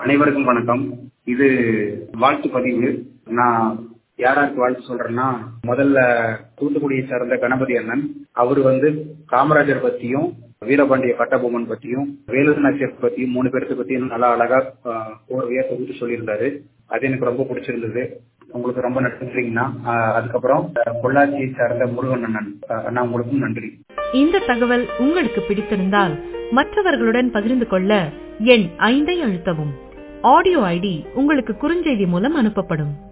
அனைவருக்கும் வணக்கம் இது வாழ்த்து பதிவு நான் யாராருக்கு வாழ்த்து சொல்றேன்னா முதல்ல தூத்துக்குடியை சார்ந்த கணபதி அண்ணன் அவர் வந்து காமராஜர் பத்தியும் வீரபாண்டிய கட்டபொம்மன் பத்தியும் வேலூர் நாச்சியார் பத்தியும் மூணு பேர்த்த பத்தியும் நல்லா அழகா ஆஹ், கோர்வையா தொகுத்து சொல்லியிருந்தாரு அது எனக்கு ரொம்ப பிடிச்சிருந்தது உங்களுக்கு ரொம்ப நன்றிங்கண்ணா ஆஹ், அதுக்கப்புறம் ஆஹ், பொள்ளாச்சியை சார்ந்த முருகன் அண்ணன் ஆஹ், அண்ணா உங்களுக்கும் நன்றி இந்த தகவல் உங்களுக்கு பிடித்திருந்தால் மற்றவர்களுடன் பகிர்ந்து கொள்ள எண் ஐந்தை அழுத்தவும் ஆடியோ ஐடி உங்களுக்கு குறுஞ்செய்தி மூலம் அனுப்பப்படும்